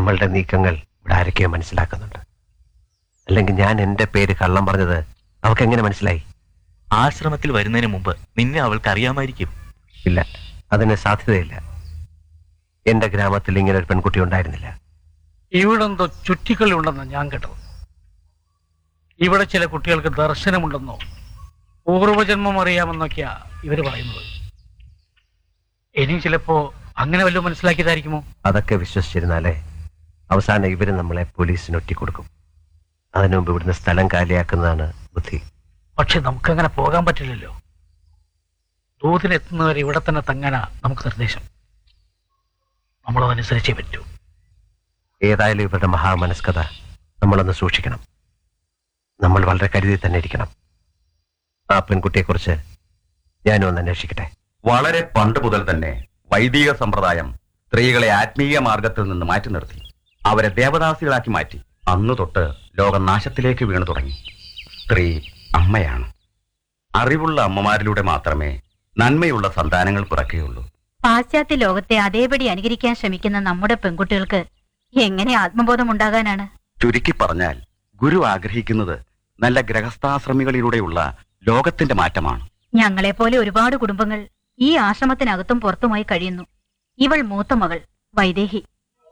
നമ്മളുടെ നീക്കങ്ങൾ ഇവിടെ ആരൊക്കെയോ മനസ്സിലാക്കുന്നുണ്ട് അല്ലെങ്കിൽ ഞാൻ എന്റെ പേര് കള്ളം പറഞ്ഞത് അവർക്ക് എങ്ങനെ മനസ്സിലായി ആശ്രമത്തിൽ വരുന്നതിന് മുമ്പ് നിന്നെ അവൾക്ക് അറിയാമായിരിക്കും ഇല്ല അതിന് സാധ്യതയില്ല എന്റെ ഗ്രാമത്തിൽ ഇങ്ങനെ ഒരു പെൺകുട്ടി ഉണ്ടായിരുന്നില്ല ഇവിടെന്തോ ചുറ്റിക്കളി ഉണ്ടെന്ന് ഞാൻ കേട്ടത് ഇവിടെ ചില കുട്ടികൾക്ക് ദർശനമുണ്ടെന്നോ പൂർവജന്മം അറിയാമെന്നൊക്കെയാ ഇവര് പറയുന്നത് ഇനി ചിലപ്പോ അങ്ങനെ വല്ലതും മനസ്സിലാക്കിയതായിരിക്കുമോ അതൊക്കെ വിശ്വസിച്ചിരുന്നാലേ അവസാനം ഇവര് നമ്മളെ പോലീസിന് ഒറ്റിക്കൊടുക്കും അതിനു മുമ്പ് ഇവിടുന്ന് സ്ഥലം കാലിയാക്കുന്നതാണ് ബുദ്ധി പക്ഷെ നമുക്കങ്ങനെ പോകാൻ പറ്റില്ലല്ലോ ദൂതിനെത്തുന്നവരെ ഇവിടെ തന്നെ തങ്ങാനാ നമുക്ക് നിർദ്ദേശം നമ്മളതനുസരിച്ചേ പറ്റൂ ഏതായാലും ഇവരുടെ മഹാമനസ്കത നമ്മളൊന്ന് സൂക്ഷിക്കണം നമ്മൾ വളരെ കരുതി തന്നെ ഇരിക്കണം ആ പെൺകുട്ടിയെക്കുറിച്ച് ഞാനും ഒന്ന് അന്വേഷിക്കട്ടെ വളരെ പണ്ട് മുതൽ തന്നെ വൈദിക സമ്പ്രദായം സ്ത്രീകളെ ആത്മീയ മാർഗത്തിൽ നിന്ന് മാറ്റി നിർത്തി അവരെ ദേവദാസികളാക്കി മാറ്റി അന്നു തൊട്ട് ലോകം നാശത്തിലേക്ക് വീണു തുടങ്ങി സ്ത്രീ അമ്മയാണ് അറിവുള്ള അമ്മമാരിലൂടെ മാത്രമേ നന്മയുള്ള സന്താനങ്ങൾ പിറക്കുകയുള്ളൂ പാശ്ചാത്യ ലോകത്തെ അതേപടി അനുകരിക്കാൻ ശ്രമിക്കുന്ന നമ്മുടെ പെൺകുട്ടികൾക്ക് എങ്ങനെ ആത്മബോധം ഉണ്ടാകാനാണ് ചുരുക്കി പറഞ്ഞാൽ ഗുരു ആഗ്രഹിക്കുന്നത് നല്ല ഗ്രഹസ്ഥാശ്രമികളിലൂടെയുള്ള ലോകത്തിന്റെ മാറ്റമാണ് ഞങ്ങളെപ്പോലെ ഒരുപാട് കുടുംബങ്ങൾ ഈ ആശ്രമത്തിനകത്തും പുറത്തുമായി കഴിയുന്നു ഇവൾ മൂത്ത മകൾ വൈദേഹി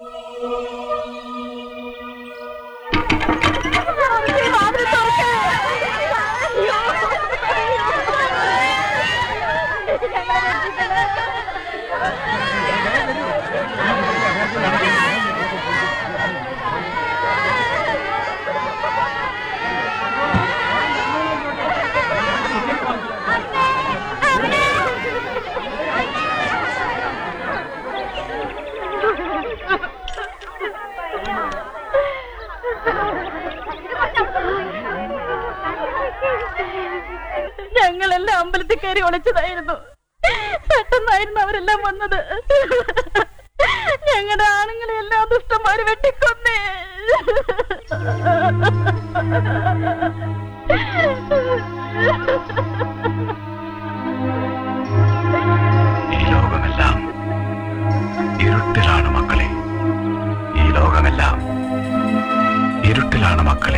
ഞങ്ങളെല്ലാം അമ്പലത്തിൽ കയറി ഒളിച്ചതായിരുന്നു പെട്ടെന്നായിരുന്നു അവരെല്ലാം വന്നത് ഞങ്ങളുടെ ആണുങ്ങളെ എല്ലാം ദുഷ്ടന്മാര് വെട്ടിക്കൊന്നേ